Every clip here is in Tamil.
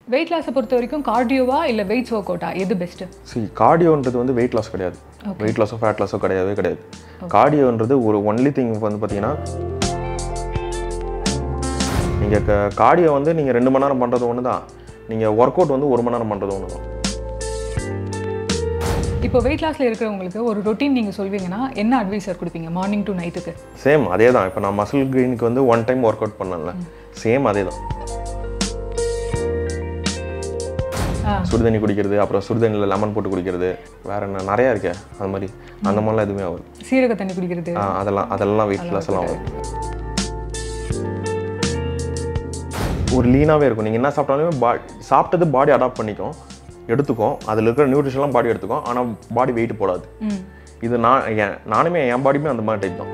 வெயிட் லாஸை பொறுத்த வரைக்கும் கார்டியோவா இல்லை வெயிட்ஸ் ஒர்க் அவுட்டா எது பெஸ்ட்டு சி கார்டியோன்றது வந்து வெயிட் லாஸ் கிடையாது வெயிட் லாஸோ ஃபேட் லாஸோ கிடையவே கிடையாது கார்டியோன்றது ஒரு ஒன்லி திங் வந்து பார்த்தீங்கன்னா நீங்கள் கார்டியோ வந்து நீங்கள் ரெண்டு மணி நேரம் பண்ணுறது ஒன்று தான் நீங்கள் ஒர்க் அவுட் வந்து ஒரு மணி நேரம் பண்ணுறது ஒன்று தான் இப்போ வெயிட் லாஸில் இருக்கிறவங்களுக்கு ஒரு ரொட்டீன் நீங்கள் சொல்வீங்கன்னா என்ன அட்வைஸர் கொடுப்பீங்க மார்னிங் டு நைட்டுக்கு சேம் அதே தான் இப்போ நான் மசில் கெயினுக்கு வந்து ஒன் டைம் ஒர்க் அவுட் பண்ணல சேம் அதே தான் ஆ. சுடுதண்ணி குடிக்கிறது அப்புறம் சுடுதண்ணியில் லெமன் போட்டு குடிக்கிறது வேற என்ன நிறையா இருக்கே அது மாதிரி அந்த மாதிரிலாம் எதுவுமே ஆகுது சீரக தண்ணி குடிக்கிறது ஆ, அதெல்லாம் அதெல்லாம் வெயிட் லாஸ் எல்லாம் ஆகும் ஒரு லீனாகவே இருக்கும் நீங்கள் என்ன சாப்பிட்டாலுமே பா சாப்பிட்டது பாடி அடாப்ட் பண்ணிக்கும் எடுத்துக்கும் அதில் இருக்கிற நியூட்ரிஷன்லாம் பாடி எடுத்துக்கும் ஆனால் பாடி வெயிட் போடாது ம் இது நான் என் நானுமே என் பாடியுமே அந்த மாதிரி டைப் தான்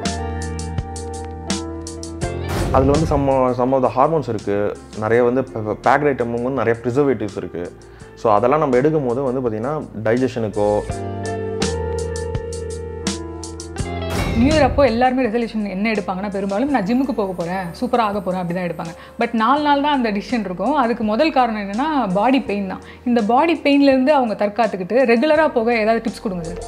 அதில் வந்து சம்ம சம் ஆஃப் த ஹார்மோன்ஸ் இருக்குது நிறைய வந்து பேக்ட் ஐட்டம் வந்து நிறைய ப்ரிசர்வேட்டிவ்ஸ் இருக்குது ஸோ அதெல்லாம் நம்ம எடுக்கும் போது வந்து பார்த்திங்கன்னா டைஜஷனுக்கோ நியூ இயர் அப்போ எல்லாருமே ரெசல்யூஷன் என்ன எடுப்பாங்கன்னா பெரும்பாலும் நான் ஜிம்முக்கு போக போகிறேன் சூப்பராக ஆக போகிறேன் அப்படி தான் எடுப்பாங்க பட் நாலு நாள் தான் அந்த டிசிஷன் இருக்கும் அதுக்கு முதல் காரணம் என்னன்னா பாடி பெயின் தான் இந்த பாடி பெயின்லேருந்து அவங்க தற்காத்துக்கிட்டு ரெகுலராக போக ஏதாவது டிப்ஸ் கொடுங்க சார்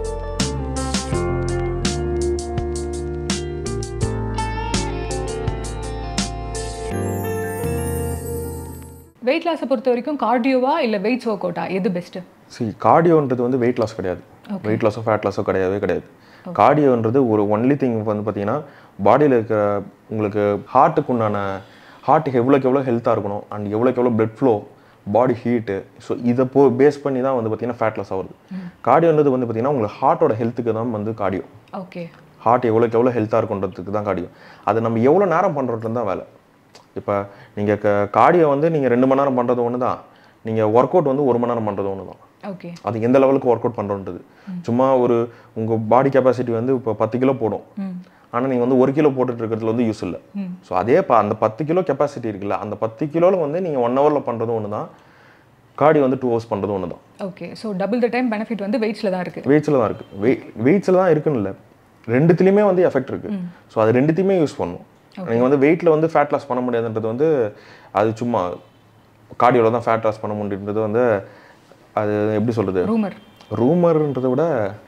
வெயிட் லாஸை பொறுத்த வரைக்கும் கார்டியோவா இல்லை வெயிட்ஸ் ஒர்க் அவுட்டா எது பெஸ்ட்டு சி கார்டியோன்றது வந்து வெயிட் லாஸ் கிடையாது வெயிட் லாஸோ ஃபேட் லாஸோ கிடையவே கிடையாது கார்டியோன்றது ஒரு ஒன்லி திங் வந்து பார்த்தீங்கன்னா பாடியில் இருக்கிற உங்களுக்கு ஹார்ட்டுக்கு உண்டான ஹார்ட்டுக்கு எவ்வளோக்கு எவ்வளோ ஹெல்த்தாக இருக்கணும் அண்ட் எவ்வளோக்கு எவ்வளோ blood flow body heat so இதை போ பேஸ் பண்ணி தான் வந்து பார்த்தீங்கன்னா ஃபேட் லாஸ் ஆகுது கார்டியோன்றது வந்து பார்த்தீங்கன்னா உங்களுக்கு ஹார்ட்டோட ஹெல்த்துக்கு தான் வந்து கார்டியோ ஓகே ஹார்ட் எவ்வளோக்கு எவ்வளோ ஹெல்த்தாக இருக்குன்றதுக்கு தான் கார்டியோ அது நம்ம எவ்வளோ நேரம் பண்ணுறது தான் வேலை இப்போ நீங்கள் கார்டியோ வந்து நீங்கள் ரெண்டு மணி நேரம் பண்ணுறது ஒன்று தான் நீங்கள் ஒர்க் அவுட் வந்து ஒரு மணி நேரம் பண்ணுறது ஒன்று தான் ஓகே அது எந்த லெவலுக்கு ஒர்க் அவுட் பண்ணுறோன்றது சும்மா ஒரு உங்கள் பாடி கெப்பாசிட்டி வந்து இப்போ பத்து கிலோ போடும் ம் ஆனால் நீங்கள் வந்து ஒரு கிலோ போட்டுட்டு இருக்கிறதுல வந்து யூஸ் இல்லை ஸோ அதே ப அந்த பத்து கிலோ கெப்பாசிட்டி இருக்குல்ல அந்த பத்து கிலோவில் வந்து நீங்கள் ஒன் ஹவரில் பண்ணுறது ஒன்று தான் கார்டி வந்து டூ ஹவர்ஸ் பண்ணுறது ஒன்று தான் okay so double the time benefit வந்து வெயிட்ஸில் தான் இருக்குது வெயிட்ஸில் தான் இருக்குது வெயிட் வெயிட்ஸில் தான் இருக்குன்னு இல்லை ரெண்டுத்துலேயுமே வந்து எஃபெக்ட் இருக்குது ஸோ அது ரெண்டுத்தையுமே யூஸ் பண்ணும் நீங்கள் வந்து வெயிட்டில் வந்து ஃபேட் லாஸ் பண்ண முடியாதுன்றது வந்து அது சும்மா கார்டியோவில் தான் ஃபேட் லாஸ் பண்ண முடியுன்றது வந்து அது எப்படி சொல்கிறது ரூமர் ரூமர்ன்றதை விட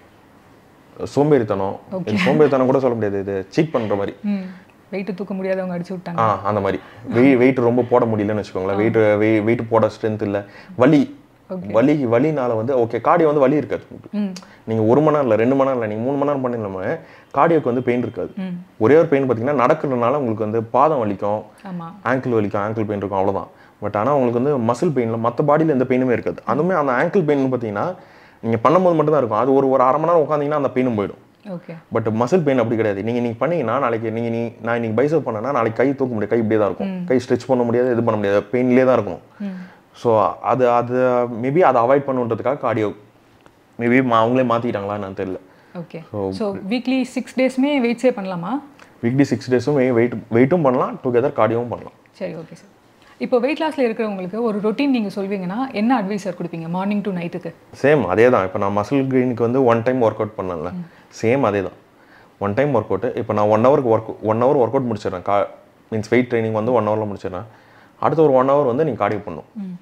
சோம்பேறித்தனம் இது சோம்பேறித்தனம் கூட சொல்ல முடியாது இது சீட் பண்ணுற மாதிரி ம் வெயிட்டு தூக்க முடியாதவங்க அடிச்சு விட்டாங்க ஆ அந்த மாதிரி வெய் வெயிட் ரொம்ப போட முடியலன்னு வச்சுக்கோங்களேன் வெயிட் வெயிட் போட ஸ்ட்ரென்த் இல்லை வலி வலி வலினால வந்து ஓகே கார்டியோ வந்து வலி இருக்காது ம் நீங்கள் ஒரு மணி நேரம் இல்லை ரெண்டு மணி நேரம் இல்லை நீங்கள் மூணு மணி நேரம் பண்ணிடலாம கார்டியோக்கு வந்து பெயின் இருக்காது ம் ஒரே ஒரு பெயின் பார்த்தீங்கன்னா நடக்கிறதுனால உங்களுக்கு வந்து பாதம் வலிக்கும் ஆமாம் ஆங்கிள் வலிக்கும் ஆங்கிள் பெயின் இருக்கும் அவ்வளோதான் பட் ஆனால் உங்களுக்கு வந்து மசில் பெயினில் மற்ற பாடியில் எந்த பெயினுமே இருக்காது அதுவுமே அந்த ஆங்கிள் பெயின் பார்த்தீங்கன்னா நீங்கள் பண்ணும்போது மட்டும் தான் இருக்கும் அது ஒரு ஒரு அரை மணி நேரம் உட்காந்தீங்கன்னா அந்த பெயினும் போயிடும் ஓகே பட் மசில் பெயின் அப்படி கிடையாது நீங்கள் நீங்கள் பண்ணீங்கன்னா நாளைக்கு நீங்கள் நீ நான் இன்னைக்கு பைசப் பண்ணேன்னா நாளைக்கு கை தூக்க முடியாது கை இப்படியே தான் இருக்கும் கை ஸ்ட்ரெச் பண்ண முடியாது இது பண்ண முடியாது பெயின்லேயே தான் இருக்கணும் ம் ஸோ அது அது மேபி அதை அவாய்ட் பண்ணுன்றதுக்காக கார்டியோ மேபி அவங்களே மாற்றிக்கிட்டாங்களா நான் தெரியல ஓகே ஸோ வீக்லி சிக்ஸ் டேஸ்மே வெயிட்ஸே பண்ணலாமா வீக்லி சிக்ஸ் டேஸும் வெயிட் வெயிட்டும் பண்ணலாம் டுகெதர் கார்டியோவும் பண்ணலாம் சரி ஓகே சார் இப்போ வெயிட் லாஸில் இருக்கிறவங்களுக்கு ஒரு ரொட்டீன் நீங்கள் சொல்வீங்கன்னா என்ன அட்வைஸர் கொடுப்பீங்க மார்னிங் டு நைட்டுக்கு சேம் அதே தான் இப்போ நான் மசில் கெயினுக்கு வந்து ஒன் டைம் ஒர்க் அவுட் பண்ணல சேம் அதே தான் ஒன் டைம் ஒர்க் அவுட் இப்போ நான் ஒன் ஹவருக்கு work one hour work out முடிச்சிடுறேன் கா மீன்ஸ் வெயிட் ட்ரைனிங் வந்து ஒன் ஹவரில் முடிச்சிடுறேன் அடுத்த ஒரு ஒன் ஹவர் வந்து நீங்கள் கார்டியோ பண்ணணும் ம்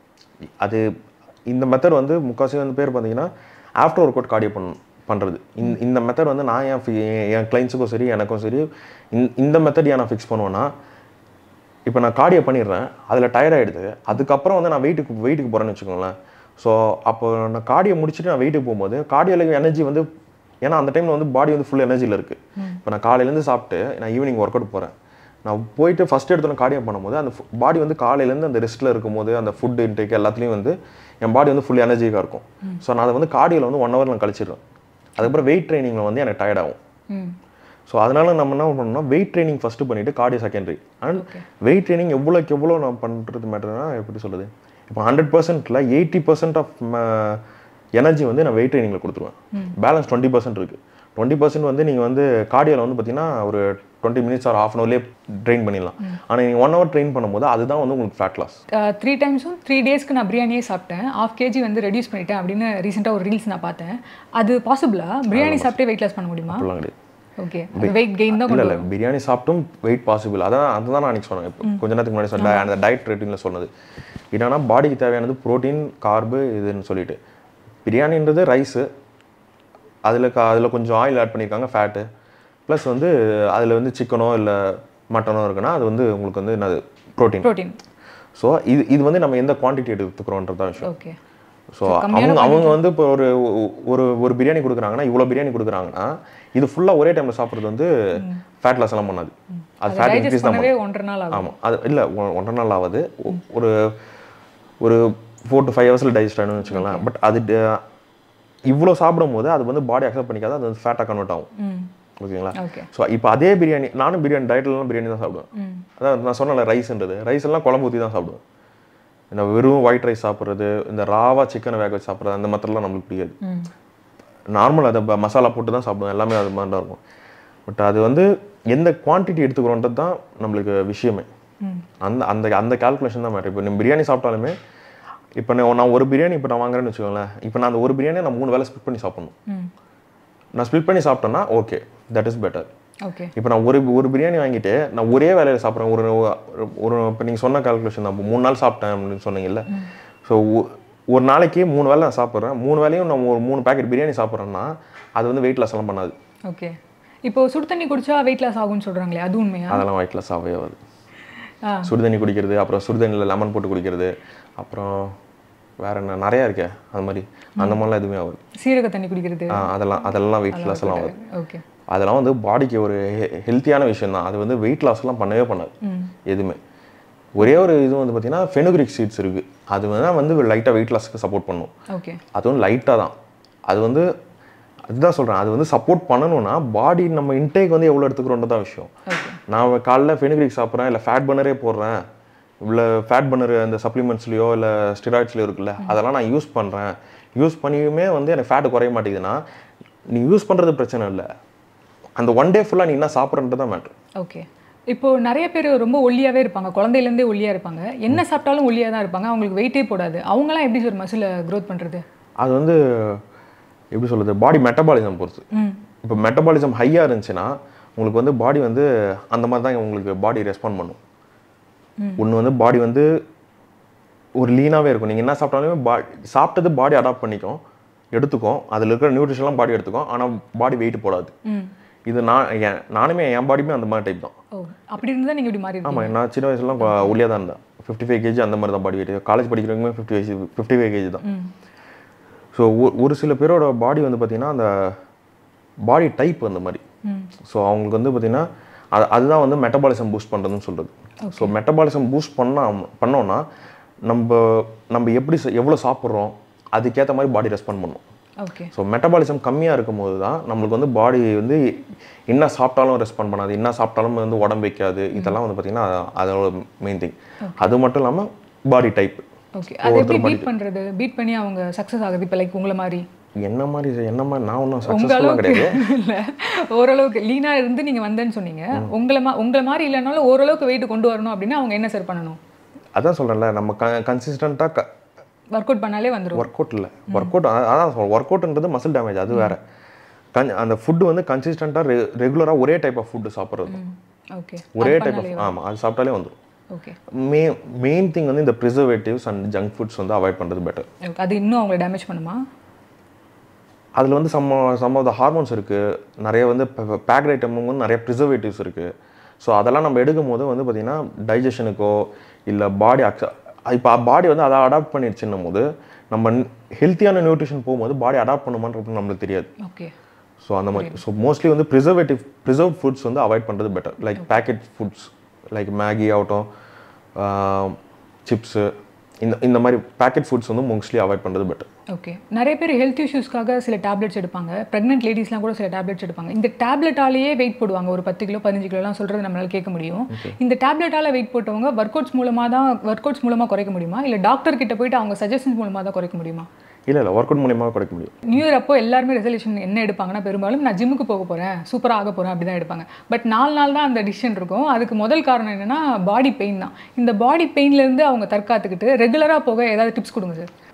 அது இந்த மெத்தட் வந்து முக்கால்வாசி வந்து பேர் பார்த்தீங்கன்னா ஆஃப்டர் ஒர்க் அவுட் கார்டியோ பண்ணணும் பண்ணுறது இந்த இந்த மெத்தட் வந்து நான் என் fi- என் கிளைண்ட்ஸுக்கும் சரி எனக்கும் சரி இந்த- இந்த மெத்தட் ஏன் நான் ஃபிக்ஸ் பண்ணுவேன்னா இப்போ நான் கார்டியோ பண்ணிடுறேன் அதில் டயர்ட் ஆகிடுது அதுக்கப்புறம் வந்து நான் வெயிட்டுக்கு வெயிட்டுக்கு போகிறேன்னு வச்சுக்கோங்களேன் ஸோ அப்போ நான் கார்டியோ முடிச்சுட்டு நான் வெயிட்டுக்கு போகும்போது கார்டியோவில் எனர்ஜி வந்து ஏன்னா அந்த டைமில் வந்து பாடி வந்து ஃபுல் எனர்ஜியில் இருக்குது இப்போ நான் காலையிலேருந்து சாப்பிட்டு நான் ஈவினிங் ஒர்க் அவுட் போகிறேன் நான் போயிட்டு ஃபஸ்ட் எடுத்தோன்னே கார்டியோ பண்ணும்போது அந்த பாடி வந்து காலையிலேருந்து அந்த ரெஸ்ட்டில் இருக்கும்போது அந்த ஃபுட் இன்டேக் எல்லாத்துலேயும் வந்து என் பாடி வந்து ஃபுல் எனர்ஜிக்காக இருக்கும் ஸோ நான் அதை வந்து கார்டியோவில் வந்து ஒன் ஹவர் நான் கழிச்சிடுவேன் அதுக்கப்புறம் வெயிட் ட்ரைனிங்கில் வந்து எனக்கு டயர்ட் ஆகும் ம் ஸோ அதனால நம்ம என்ன பண்ணணும்னா வெயிட் ட்ரைனிங் ஃபஸ்ட்டு பண்ணிவிட்டு cardio secondary and weight training எவ்வளோக்கு எவ்வளோ நான் பண்ணுறது மேட்டர்னா எப்படி சொல்லுது இப்போ ஹண்ட்ரட் பர்சன்ட்டில் எயிட்டி பர்சன்ட் ஆஃப் எனர்ஜி வந்து நான் வெயிட் ட்ரைனிங்கில் கொடுத்துருவேன் பேலன்ஸ் டுவெண்ட்டி பர்சன்ட் இருக்குது டுவெண்ட்டி பர்சன்ட் வந்து நீங்கள் வந்து கார்டியோவில் வந்து பார்த்தீங்கன்னா ஒரு twenty minutes or half an ஹவர்லேயே ட்ரெயின் பண்ணிடலாம் ஆனால் நீங்கள் ஒன் ஹவர் ட்ரெயின் பண்ணும்போது அதுதான் வந்து உங்களுக்கு ஃபேட் லாஸ் த்ரீ டைம்ஸும் த்ரீ டேஸ்க்கு நான் பிரியாணியே சாப்பிட்டேன் ஆஃப் கேஜி வந்து ரெடியூஸ் பண்ணிட்டேன் அப்படின்னு ரீசெண்டாக ஒரு ரீல்ஸ் நான் பார்த்தேன் அது பாசிபிளா பிரியாணி சாப்பிட்டே வெயிட் லாஸ் பண்ண முடியுமா அப்படிலாம் கிடையாது ஓகே வெயிட் கெயின் தான் இல்லை இல்லை பிரியாணி சாப்பிட்டும் வெயிட் பாசிபிள் அதான் அதுதான் நான் அன்றைக்கி சொன்னேன் இப்போ கொஞ்ச நேரத்துக்கு முன்னாடி சொன்ன அந்த டயட் ரேட்டிங்கில் சொன்னது என்னன்னா பாடிக்கு தேவையானது புரோட்டீன் கார்பு இதுன்னு சொல்லிட்டு பிரியாணின்றது ரைஸு அதில் கா அதில் கொஞ்சம் ஆயில் ஆட் பண்ணியிருக்காங்க ஃபேட்டு ப்ளஸ் வந்து அதில் வந்து சிக்கனோ இல்லை மட்டனோ இருக்குன்னா அது வந்து உங்களுக்கு வந்து என்னது ப்ரோட்டீன் ப்ரோட்டீன் ஸோ இது இது வந்து நம்ம எந்த குவான்டிட்டி எடுத்துக்கிறோன்றது தான் விஷயம் ஓகே ஸோ அவங்க அவங்க வந்து இப்போ ஒரு ஒரு ஒரு பிரியாணி கொடுக்குறாங்கன்னா இவ்வளோ பிரியாணி கொடுக்குறாங்கன்னா இது ஃபுல்லாக ஒரே டைமில் சாப்பிட்றது வந்து ஃபேட் லாஸ் எல்லாம் பண்ணாது அது ஃபேட் டைஜஸ்ட் இன்க்ரீஸ் தான் பண்ணவே ஒன்றரை நாள் ஆகும் ஆமாம் அது இல்லை ஒன்றரை நாள் ஆகுது ஒ- ஒரு ஒரு ஃபோர் டு ஃபைவ் ஹவர்ஸில் டைஜஸ்ட் ஆகணும்னு வச்சுக்கோங்களேன் பட் அது ட- இவ்வளோ சாப்பிடும் போது அது வந்து பாடி அக்செப்ட் பண்ணிக்காது அது வந்து ஃபேட்டாக கன்வெர்ட் ஆகும் ம் ஓகேங்களா ஓகே ஸோ இப்போ அதே பிரியாணி நானும் பிரியாணி டயட்லலாம் பிரியாணி தான் சாப்பிடுவேன் ம் அதான் நான் சொன்னல ரைஸ்ன்றது ரைஸ் எல்லாம் குழம்பு ஊற்றி தான் சாப்பிடுவேன் இந்த வெறும் ஒயிட் ரைஸ் சாப்பிட்றது இந்த ராவா சிக்கனை வேக வச்சு சாப்பிட்றது அந்த மாதிரிலாம் நம்மளுக்கு பிடிக்காது ம் நார்மல் அதை ப- மசாலா போட்டு தான் சாப்பிடுவோம் எல்லாமே அது மாதிரி தான் இருக்கும் பட் அது வந்து எந்த குவான்டிட்டி எடுத்துக்கிறோன்றது தான் நம்மளுக்கு விஷயமே ம் அந்த அந்த அந்த கால்குலேஷன் தான் மேட்டர் இப்போ நீ பிரியாணி சாப்பிட்டாலுமே இப்போ நான் நான் ஒரு பிரியாணி இப்போ நான் வாங்குறேன்னு வச்சுக்கோங்களேன் இப்போ நான் அந்த ஒரு பிரியாணியை நான் மூணு வேளை ஸ்பிட் பண்ணி சாப்பிடணும் ம் நான் ஸ்பிட் பண்ணி சாப்பிட்டேன்னா okay that is better okay இப்போ நான் ஒரு ஒரு பிரியாணி வாங்கிட்டு நான் ஒரே வேலையில் சாப்பிட்றேன் ஒரு ஒரு- ஒரு இப்போ நீங்கள் சொன்ன கால்குலேஷன் தான் இப்போ மூணு நாள் சாப்பிட்டேன் அப்படின்னு சொன்னீங்கல்ல ஸோ ஒரு நாளைக்கு மூணு வேளை நான் சாப்பிட்றேன் மூணு வேளையும் நான் ஒரு மூணு பேக்கெட் பிரியாணி சாப்பிட்றேன்னா அது வந்து வெயிட் லாஸ் எல்லாம் பண்ணாது ஓகே இப்போ சுடு தண்ணி குடிச்சா வெயிட் லாஸ் ஆகும்னு சொல்றாங்களே அது உண்மையா அதெல்லாம் வெயிட் லாஸ் ஆகவே ஆகாது ஆ சுடு தண்ணி குடிக்கிறது அப்புறம் சுடு தண்ணியில் லெமன் போட்டு குடிக்கிறது அப்புறம் வேற என்ன நிறையா இருக்கே அது மாதிரி அந்த மாதிரிலாம் எதுவுமே ஆகாது சீரக தண்ணி குடிக்கிறது ஆ, அதெல்லாம் அதெல்லாம் வெயிட் லாஸ் எல்லாம் ஆகாது ஓகே அதெல்லாம் வந்து பாடிக்கு ஒரு ஹெல்த்தியான விஷயம் தான் அது வந்து வெயிட் லாஸ்லாம் பண்ணவே பண்ணாது ம் எதுவுமே ஒரே ஒரு இது வந்து பார்த்தீங்கன்னா ஃபெனுக்ரிக் சீட்ஸ் இருக்குது அது வந்து வந்து லைட்டாக வெயிட் லாஸ்க்கு சப்போர்ட் பண்ணும் ஓகே அதுவும் லைட்டாக தான் அது வந்து அதுதான் சொல்கிறேன் அது வந்து சப்போர்ட் பண்ணணும்னா பாடி நம்ம இன்டேக் வந்து எவ்வளோ எடுத்துக்கிறோன்றது தான் விஷயம் ஓகே நான் காலைல ஃபெனுக்ரிக் சாப்பிட்றேன் இல்லை ஃபேட் பன்னரே போடுறேன் இல்லை ஃபேட் பன்னர் அந்த சப்ளிமெண்ட்ஸ்லையோ இல்லை ஸ்டிராய்ட்ஸ்லையோ இருக்குல்ல அதெல்லாம் நான் யூஸ் பண்ணுறேன் யூஸ் பண்ணியுமே வந்து எனக்கு ஃபேட் குறைய மாட்டேங்குதுன்னா நீ யூஸ் பண்ணுறது பிரச்சனை இல்லை அந்த ஒன் டே ஃபுல்லாக நீ என்ன சாப்பிட்றன்றது தான் மேட்ரு ஓகே இப்போ நிறைய பேர் ரொம்ப ஒல்லியாவே இருப்பாங்க குழந்தையிலேருந்தே ஒல்லியா இருப்பாங்க என்ன சாப்பிட்டாலும் ஒல்லியா தான் இருப்பாங்க அவங்களுக்கு வெயிட்டே போடாது அவங்களாம் எப்படி சார் மசில க்ரோத் பண்றது அது வந்து எப்படி சொல்கிறது பாடி மெட்டபாலிசம் பொறுத்து ம் இப்போ மெட்டபாலிசம் ஹையாக இருந்துச்சுன்னா உங்களுக்கு வந்து பாடி வந்து அந்த மாதிரி தான் உங்களுக்கு பாடி ரெஸ்பாண்ட் பண்ணும் ஒன்று வந்து பாடி வந்து ஒரு லீனாகவே இருக்கும் நீங்கள் என்ன சாப்பிட்டாலுமே பா சாப்பிட்டது பாடி அடாப்ட் பண்ணிக்கும் எடுத்துக்கும் அதில் இருக்கிற நியூட்ரிஷன்லாம் பாடி எடுத்துக்கும் ஆனால் பாடி வெயிட் போடாது ம் இது நான் என் நானுமே என் பாடியுமே அந்த மாதிரி டைப் தான் ஓ அப்படி இருந்தா நீங்க இப்படி மாறி இருக்கீங்க ஆமாம் நான் சின்ன வயசுலாம் ஒல்லியாக தான் இருந்தேன் ஃபிஃப்டி ஃபைவ் கேஜி அந்த மாதிரி தான் பாடி வெயிட் காலேஜ் படிக்கிறவங்க fifty five fifty five KG தான் ம் ஸோ ஒரு சில பேரோட பாடி வந்து பார்த்திங்கன்னா அந்த பாடி டைப் அந்த மாதிரி ம் ஸோ அவங்களுக்கு வந்து பார்த்திங்கன்னா அது அதுதான் வந்து மெட்டபாலிசம் பூஸ்ட் பண்ணுறதுன்னு சொல்கிறது ஸோ மெட்டபாலிசம் பூஸ்ட் பண்ணா பண்ணோன்னா நம்ம நம்ம எப்படி ச- எவ்வளோ சாப்பிட்றோம் அதுக்கேற்ற மாதிரி பாடி ரெஸ்பாண்ட் பண்ணும் ஓகே ஸோ மெட்டபாலிசம் கம்மியாக இருக்கும்போது தான் நம்மளுக்கு வந்து பாடி வந்து என்ன சாப்பிட்டாலும் ரெஸ்பாண்ட் பண்ணாது என்ன சாப்பிட்டாலும் வந்து உடம்பு வைக்காது இதெல்லாம் வந்து பார்த்திங்கன்னா அதோட மெயின் திங் அது மட்டும் இல்லாமல் பாடி டைப் ஓகே அது எப்படி பீட் பண்றது பீட் பண்ணி அவங்க சக்ஸஸ் ஆகுது இப்போ லைக் உங்களை மாதிரி என்ன மாதிரி என்ன மாதிரி நான் ஒன்றும் உங்க சக்ஸஸ்ஃபுல்லாக அளவுக்கு கிடையாது இல்ல ஓரளவுக்கு லீனா இருந்து நீங்க வந்தேன்னு சொன்னீங்க உங்களை மா உங்களை மாதிரி இல்லைனாலும் ஓரளவுக்கு வெயிட் கொண்டு வரணும் அப்படின்னா அவங்க என்ன சார் பண்ணணும் அதான் சொல்கிறேன்ல நம்ம க கன்சிஸ்டண்ட்டாக க ஒர்க் அவுட் பண்ணாலே வந்துரும் ஒர்க் அவுட் இல்லை ஒர்க் அவுட் அதான் சொல்றேன் ஒர்க் அவுட்ன்றது மசில் டேமேஜ் அது வேற கன் அந்த ஃபுட்டு வந்து கன்சிஸ்டண்ட்டாக ரெ ரெகுலராக ஒரே டைப் ஆஃப் ஃபுட்டு சாப்பிட்றது ஓகே ஒரே டைப் ஆஃப் ஆமாம் அது சாப்பிட்டாலே வந்துடும் ஓகே மே மெயின் திங் வந்து இந்த ப்ரிசர்வேட்டிவ்ஸ் அண்ட் ஜங்க் ஃபுட்ஸ் வந்து அவாய்ட் பண்ணுறது பெட்டர் அது இன்னும் அவங்களை டேமேஜ் பண்ணுமா அதில் வந்து some some of the hormones இருக்குது நிறைய வந்து பேக்ட் ஐட்டம் வந்து நிறைய ப்ரிசர்வேட்டிவ்ஸ் இருக்குது ஸோ அதெல்லாம் நம்ம எடுக்கும் போது வந்து பார்த்திங்கன்னா டைஜஷனுக்கோ இல்லை பாடி அக்ச இப்போ பாடி வந்து அதை அடாப்ட் பண்ணிடுச்சுன்னும் போது நம்ம ஹெல்த்தியான நியூட்ரிஷன் போகும்போது பாடி அடாப்ட் பண்ணுமான்றது நம்மளுக்கு தெரியாது ஓகே ஸோ அந்த மாதிரி ஸோ மோஸ்ட்லி வந்து ப்ரிசர்வேட்டிவ் ப்ரிசர்வ் ஃபுட்ஸ் வந்து அவாய்ட் பண்ணுறது better like packet foods like Maggi ஆகட்டும் சிப்ஸு இந்த இந்த மாதிரி பேக்கெட் ஃபுட்ஸ் வந்து மோஸ்ட்லி அவாய்ட் பண்ணுறது பெட்டர் ஓகே நிறைய பேர் ஹெல்த் இஷ்யூஸ்க்காக சில டேப்லெட்ஸ் எடுப்பாங்க ப்ரெக்னென்ட் லேடிஸ்லாம் கூட சில டேப்லெட்ஸ் எடுப்பாங்க இந்த டேப்லெட்டாலேயே வெயிட் போடுவாங்க ஒரு பத்து கிலோ பதினஞ்சு கிலோலாம் சொல்கிறது நம்மளால கேட்க முடியும் இந்த டேப்லெட்டால வெயிட் போட்டவங்க ஒர்க் அவுட்ஸ் மூலமாக தான் ஒர்க் அவுட்ஸ் மூலமாக குறைக்க முடியுமா இல்லை டாக்டர் கிட்ட போயிட்டு அவங்க சஜஷன்ஸ் மூலமாக தான் குறைக்க முடியுமா இல்லை இல்லை ஒர்க் அவுட் மூலியமாக குறைக்க முடியும் நியூ இயர் அப்போ எல்லாருமே ரெசல்யூஷன் என்ன எடுப்பாங்கன்னா பெரும்பாலும் நான் ஜிம்முக்கு போக போகிறேன் சூப்பராக ஆக போகிறேன் அப்படி தான் எடுப்பாங்க பட் நாலு நாள் தான் அந்த டிசிஷன் இருக்கும் அதுக்கு முதல் காரணம் என்னன்னா பாடி பெயின் தான் இந்த பாடி பெயின்லேருந்து அவங்க தற்காத்துக்கிட்டு ரெகுலராக போக ஏதாவது டிப்ஸ் கொடுங்க சார்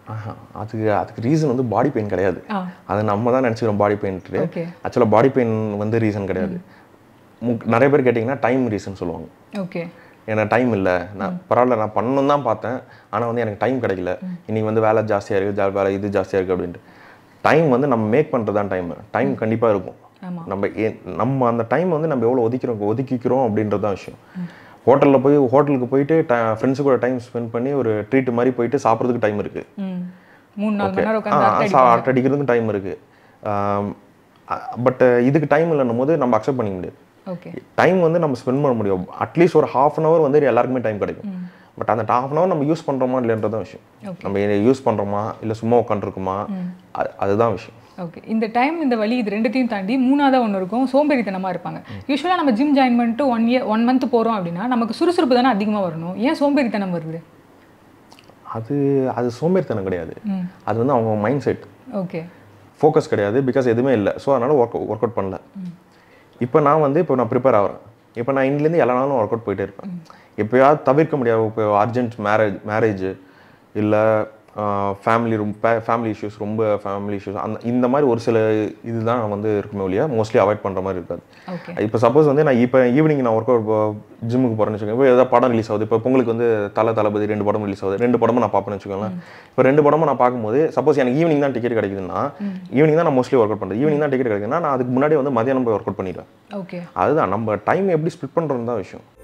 ஆஹா, அதுக்கு அதுக்கு ரீசன் வந்து பாடி பெயின் கிடையாது ஆ அதை நம்ம தான் நினச்சிக்கிறோம் பாடி பெயின்ட்டு ஓகே ஆக்சுவலாக பாடி பெயின் வந்து ரீசன் கிடையாது முக் நிறைய பேர் கேட்டிங்கன்னா டைம் ரீசன் சொல்லுவாங்க ஓகே எனக்கு டைம் இல்லை நான் பரவாயில்ல நான் பண்ணணும் தான் பார்த்தேன் ஆனால் வந்து எனக்கு டைம் கிடைக்கல இன்னைக்கு வந்து வேலை ஜாஸ்தியாக இருக்குது ஜா வேலை இது ஜாஸ்தியாக இருக்குது அப்படின்ட்டு டைம் வந்து நம்ம மேக் பண்ணுறது தான் டைம் டைம் கண்டிப்பாக இருக்கும் ஆமா. நம்ம ஏ- நம்ம அந்த டைம் வந்து நம்ம எவ்வளோ ஒதுக்கிறோம் ஒதுக்கிக்கிறோம் அப்படின்றது தான் விஷயம் ஹோட்டலில் போய் ஹோட்டலுக்கு போயிட்டு ஃப்ரெண்ட்ஸு கூட டைம் ஸ்பெண்ட் பண்ணி ஒரு ட்ரீட் மாதிரி போயிட்டு சாப்பிட்றதுக்கு டைம் இருக்குது ம் மூணு நாலு மணி நேரம் உட்காந்து அரட்டை அடிப்பாங்க. அரட்டை அடிக்கிறதுக்கும் டைம் இருக்குது பட் இதுக்கு டைம் இல்லைன்னும் போது நம்ம அக்செப்ட் பண்ணிக்க முடியாது ஓகே டைம் வந்து நம்ம ஸ்பெண்ட் பண்ண முடியும் அட்லீஸ்ட் ஒரு ஹாஃப் அன் ஹவர் வந்து எல்லாருக்குமே டைம் கிடைக்கும் பட் அந்த ஹாஃப் அன் ஹவர் நம்ம யூஸ் பண்ணுறோமா இல்லைன்றதான் விஷயம் Okay. நம்ம யூஸ் பண்ணுறோமா இல்லை சும்மா உட்காந்துருக்குமா அதுதான் விஷயம் ஓகே இந்த டைம் இந்த வலி இது ரெண்டுத்தையும் தாண்டி மூணாவதா ஒன்று இருக்கும் சோம்பேறித்தனமா இருப்பாங்க யூஸ்வலாக நம்ம ஜிம் ஜாயின் பண்ணிட்டு ஒன் இயர் ஒன் மந்த் போறோம் அப்படின்னா நமக்கு சுறுசுறுப்பு தானே அதிகமா வரணும் ஏன் சோம்பேறித்தனம் வருது அது அது சோம்பேறித்தனம் கிடையாது ம் அது வந்து அவங்க மைண்ட் செட் ஓகே ஃபோக்கஸ் கிடையாது பிகாஸ் எதுவுமே இல்லை ஸோ அதனால் ஒர்க் ஒர்க் அவுட் பண்ணல இப்போ நான் வந்து இப்போ நான் ப்ரிப்பேர் ஆகிறேன் இப்போ நான் இன்னிலேருந்து எல்லா நாளும் ஒர்க் அவுட் போயிட்டே இருப்பேன் எப்போயாவது தவிர்க்க முடியாது இப்போ அர்ஜென்ட் மேரேஜ் மேரேஜ் இல்லை ஃபேமிலி ரொம்ப ஃபேமிலி இஷ்யூஸ் ரொம்ப ஃபேமிலி இஷ்யூஸ் அந்த இந்த மாதிரி ஒரு சில இதுதான் வந்து இருக்குமே ஒழிய மோஸ்ட்லி அவாய்ட் பண்ணுற மாதிரி இருக்காது ஓகே இப்போ சப்போஸ் வந்து நான் இப்போ ஈவினிங் நான் ஒர்க் அவுட் ஜிம்முக்கு போகிறேன்னு வச்சுக்கோங்க இப்போ ஏதாவது படம் ரிலீஸ் ஆகுது இப்போ பொங்கலுக்கு வந்து தலை தளபதி ரெண்டு படம் ரிலீஸ் ஆகுது ரெண்டு படமும் நான் பார்ப்பேன்னு வச்சுக்கோங்களேன் இப்போ ரெண்டு படமும் நான் பார்க்கும்போது சப்போஸ் எனக்கு ஈவினிங் தான் டிக்கெட் கிடைக்குதுன்னா ஈவினிங் தான் நான் மோஸ்ட்லி ஒர்க் அவுட் பண்ணுறேன் ஈவினிங் தான் டிக்கெட் கிடைக்குதுன்னா நான் அதுக்கு முன்னாடி வந்து மதியானம் போய் ஒர்க் அவுட் பண்ணிடுவேன் ஓகே அதுதான் நம்ம டைம் எப்படி ஸ்பிட் பண்ணுறது தான் விஷயம்